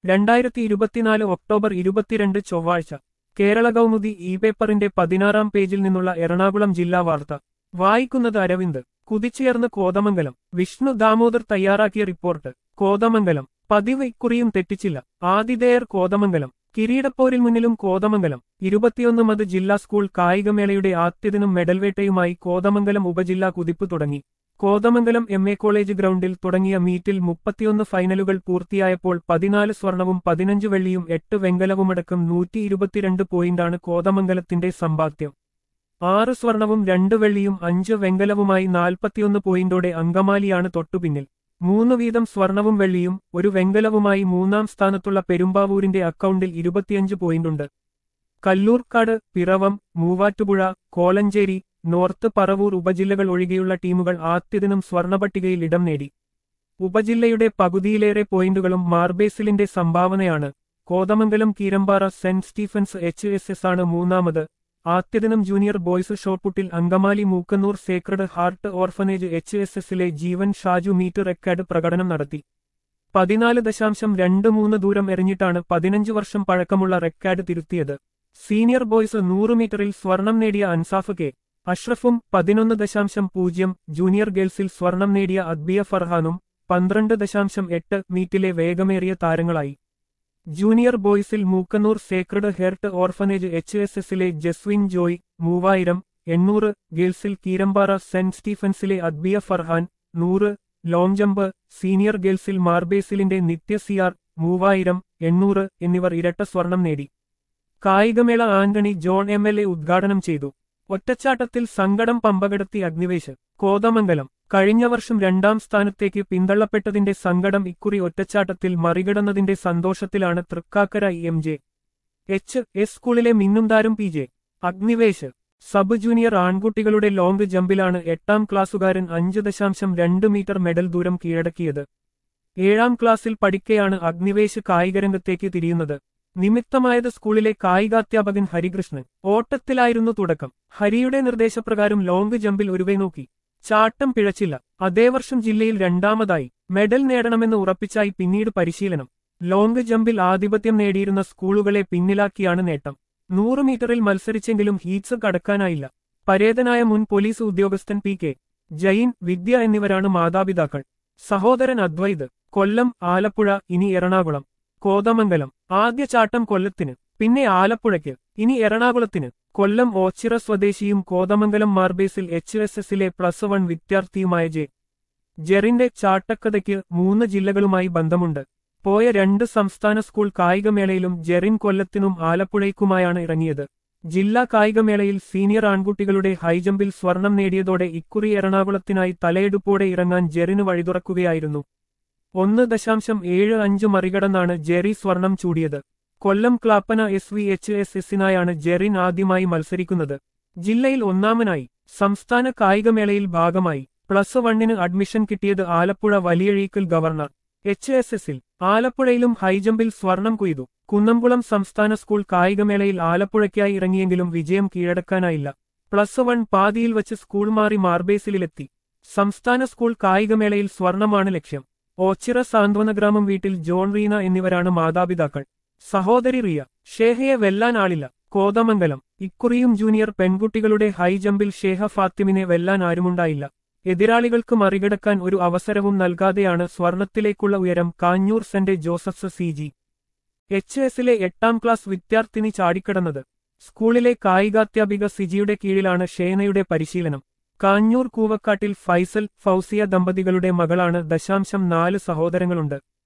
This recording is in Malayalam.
രണ്ടായിരത്തി ഇരുപത്തിനാല് ഒക്ടോബർ ഇരുപത്തിരണ്ട് ചൊവ്വാഴ്ച കേരള കൗമുദി ഇ പേപ്പറിന്റെ പതിനാറാം പേജിൽ നിന്നുള്ള എറണാകുളം ജില്ലാ വാർത്ത വായിക്കുന്നത് അരവിന്ദ് കുതിച്ചുയർന്ന് കോതമംഗലം വിഷ്ണു ദാമോദർ തയ്യാറാക്കിയ റിപ്പോർട്ട് കോതമംഗലം പതിവ് ഇക്കുറിയും തെറ്റിച്ചില്ല ആതിഥേയർ കോതമംഗലം കിരീടപ്പോരിൽ മുന്നിലും കോതമംഗലം ഇരുപത്തിയൊന്ന് മത് ജില്ലാ സ്കൂൾ കായികമേളയുടെ ആദ്യദിനം മെഡൽവേട്ടയുമായി കോതമംഗലം ഉപജില്ലാ കുതിപ്പ് തുടങ്ങി കോതമംഗലം എം എ കോളേജ് ഗ്രൗണ്ടിൽ തുടങ്ങിയ മീറ്റിൽ മുപ്പത്തിയൊന്ന് ഫൈനലുകൾ പൂർത്തിയായപ്പോൾ പതിനാല് സ്വർണവും പതിനഞ്ച് വെള്ളിയും എട്ട് വെങ്കലവുമടക്കം നൂറ്റി ഇരുപത്തിരണ്ട് പോയിന്റാണ് കോതമംഗലത്തിന്റെ സമ്പാദ്യം ആറ് സ്വർണവും രണ്ട് വെള്ളിയും അഞ്ച് വെങ്കലവുമായി നാൽപ്പത്തിയൊന്ന് പോയിന്റോടെ അങ്കമാലിയാണ് തൊട്ടുപിന്നിൽ മൂന്ന് വീതം സ്വർണവും വെള്ളിയും ഒരു വെങ്കലവുമായി മൂന്നാം സ്ഥാനത്തുള്ള പെരുമ്പാവൂരിന്റെ അക്കൗണ്ടിൽ ഇരുപത്തിയഞ്ച് പോയിന്റുണ്ട് കല്ലൂർക്കാട് പിറവം മൂവാറ്റുപുഴ കോലഞ്ചേരി നോർത്ത് പറവൂർ ഉപജില്ലകൾ ഒഴികെയുള്ള ടീമുകൾ ആദ്യദിനം സ്വർണപട്ടികയിൽ ഇടം നേടി ഉപജില്ലയുടെ പകുതിയിലേറെ പോയിന്റുകളും മാർബേസിലിന്റെ സംഭാവനയാണ് Kothamangalam Keerampara saint Stephen's H S S ആണ് മൂന്നാമത് ആദ്യദിനം ജൂനിയർ ബോയ്സ് ഷോട്ട്പുട്ടിൽ Angamaly Mookkannoor sacred heart orphanage H S എസിലെ ജീവൻ ഷാജു മീറ്റ് റെക്കോർഡ് പ്രകടനം നടത്തി പതിനാല് ദശാംശം രണ്ട് മൂന്ന് ദൂരം എറിഞ്ഞിട്ടാണ് പതിനഞ്ച് വർഷം പഴക്കമുള്ള റെക്കോർഡ് തിരുത്തിയത് സീനിയർ ബോയ്സ് നൂറ് മീറ്ററിൽ സ്വർണം നേടിയ അൻസാഫ് കെ അഷ്റഫും പതിനൊന്ന് ദശാംശം പൂജ്യം ജൂനിയർ ഗേൾസിൽ സ്വർണം നേടിയ അദ്ബിയ ഫർഹാനും പന്ത്രണ്ട് ദശാംശം എട്ട് മീറ്റിലെ വേഗമേറിയ താരങ്ങളായി ജൂനിയർ ബോയ്സിൽ Mookkannoor sacred heart orphanage H S എസിലെ ജസ്വിൻ ജോയ് മൂവായിരം എണ്ണൂറ് ഗേൾസിൽ കീരമ്പാറ സെന്റ് സ്റ്റീഫൻസിലെ അദ്ബിയ ഫർഹാൻ നൂറ് ലോങ് ജമ്പ് സീനിയർ ഗേൾസിൽ മാർബേസിലിന്റെ നിത്യ സിയാർ മൂവായിരം എണ്ണൂറ് എന്നിവർ ഇരട്ട സ്വർണം നേടി കായികമേള Antony John M L A ഉദ്ഘാടനം ചെയ്തു ഒറ്റച്ചാട്ടത്തിൽ സങ്കടം പമ്പകടത്തി അഗ്നിവേശ് കോതമംഗലം കഴിഞ്ഞ വർഷം രണ്ടാം സ്ഥാനത്തേക്ക് പിന്തള്ളപ്പെട്ടതിന്റെ സങ്കടം ഇക്കുറി ഒറ്റച്ചാട്ടത്തിൽ മറികടന്നതിന്റെ സന്തോഷത്തിലാണ് Thrikkakara M J H S സ്കൂളിലെ മിന്നുംതാരം P J Agnivesh sub junior ആൺകുട്ടികളുടെ ലോങ് ജമ്പിലാണ് എട്ടാം ക്ലാസ്സുകാരൻ അഞ്ച് ദശാംശം രണ്ട് മീറ്റർ മെഡൽ ദൂരം കീഴടക്കിയത് ഏഴാം ക്ലാസ്സിൽ പഠിക്കെയാണ് അഗ്നിവേശ് കായികരംഗത്തേക്ക് തിരിയുന്നത് നിമിത്തമായത് സ്കൂളിലെ കായികാധ്യാപകൻ ഹരികൃഷ്ണൻ ഓട്ടത്തിലായിരുന്നു തുടക്കം ഹരിയുടെ നിർദ്ദേശപ്രകാരം ലോങ് ജമ്പിൽ ഒരുവെ നോക്കി ചാട്ടം പിഴച്ചില്ല അതേ വർഷം ജില്ലയിൽ രണ്ടാമതായി മെഡൽ നേടണമെന്ന് ഉറപ്പിച്ചായി പിന്നീട് പരിശീലനം ലോങ് ജമ്പിൽ ആധിപത്യം നേടിയിരുന്ന സ്കൂളുകളെ പിന്നിലാക്കിയാണ് നേട്ടം നൂറ് മീറ്ററിൽ മത്സരിച്ചെങ്കിലും ഹീറ്റ്സ് കടക്കാനായില്ല പരേതനായ മുൻ പോലീസ് ഉദ്യോഗസ്ഥൻ പി കെ ജയിൻ വിദ്യ എന്നിവരാണ് മാതാപിതാക്കൾ സഹോദരൻ അദ്വൈത് കൊല്ലം ആലപ്പുഴ ഇനി എറണാകുളം കോതമംഗലം ആദ്യ ചാട്ടം കൊല്ലത്തിന് പിന്നെ ആലപ്പുഴയ്ക്ക് ഇനി എറണാകുളത്തിന് കൊല്ലം ഓച്ചിറ സ്വദേശിയും കോതമംഗലം മാർബേസിൽ എച്ച് എസ് എസിലെ പ്ലസ് വൺ വിദ്യാർത്ഥിയുമായ ജെ ജെറിന്റെ ചാട്ടക്കഥയ്ക്ക് മൂന്ന് ജില്ലകളുമായി ബന്ധമുണ്ട് പോയ രണ്ട് സംസ്ഥാന സ്കൂൾ കായികമേളയിലും ജെറിൻ കൊല്ലത്തിനും ആലപ്പുഴയ്ക്കുമായാണ് ഇറങ്ങിയത് ജില്ലാ കായികമേളയിൽ സീനിയർ ആൺകുട്ടികളുടെ ഹൈജമ്പിൽ സ്വർണം നേടിയതോടെ ഇക്കുറി എറണാകുളത്തിനായി തലയെടുപ്പോടെ ഇറങ്ങാൻ ജെറിന് വഴിതുറക്കുകയായിരുന്നു ഒന്ന് ദശാംശം ഏഴ് അഞ്ച് മറികടന്നാണ് ജെറി സ്വർണം ചൂടിയത് Kollam Clappana S V H S എസിനായാണ് ജെറിൻ ആദ്യമായി മത്സരിക്കുന്നത് ജില്ലയിൽ ഒന്നാമനായി സംസ്ഥാന കായികമേളയിൽ ഭാഗമായി പ്ലസ് വണ്ണിന് അഡ്മിഷൻ കിട്ടിയത് Alappuzha Valiyazheekkal governor H S എസിൽ ആലപ്പുഴയിലും ഹൈജമ്പിൽ സ്വർണം കൊയ്തു കുന്നംകുളം സംസ്ഥാന സ്കൂൾ കായികമേളയിൽ ആലപ്പുഴയ്ക്കായി ഇറങ്ങിയെങ്കിലും വിജയം കീഴടക്കാനായില്ല പ്ലസ് വൺ പാതിയിൽ വച്ച് സ്കൂൾ മാറി മാർബേസിലെത്തി സംസ്ഥാന സ്കൂൾ കായികമേളയിൽ സ്വർണമാണ് ലക്ഷ്യം ഓച്ചിറ സാന്ത്വനഗ്രാമം വീട്ടിൽ ജോൺ റീന എന്നിവരാണ് മാതാപിതാക്കൾ സഹോദരി റിയ ഷേഹയെ വെല്ലാൻ ആളില്ല കോതമംഗലം ഇക്കുറിയും ജൂനിയർ പെൺകുട്ടികളുടെ ഹൈജമ്പിൽ ഷേഹ ഫാത്തിമിനെ വെല്ലാൻ ആരുമുണ്ടായില്ല എതിരാളികൾക്ക് മറികടക്കാൻ ഒരു അവസരവും നൽകാതെയാണ് സ്വർണത്തിലേക്കുള്ള ഉയരം Kanjoor saint Joseph's C G H എസിലെ എട്ടാം ക്ലാസ് വിദ്യാർത്ഥിനി ചാടിക്കടന്നത് സ്കൂളിലെ കായികാധ്യാപിക സിജിയുടെ കീഴിലാണ് ഷേനയുടെ പരിശീലനം കാഞ്ഞൂർ കൂവക്കാട്ടിൽ ഫൈസൽ ഫൗസിയ ദമ്പതികളുടെ മകളാണ് ദശാംശം നാല് സഹോദരങ്ങളുണ്ട്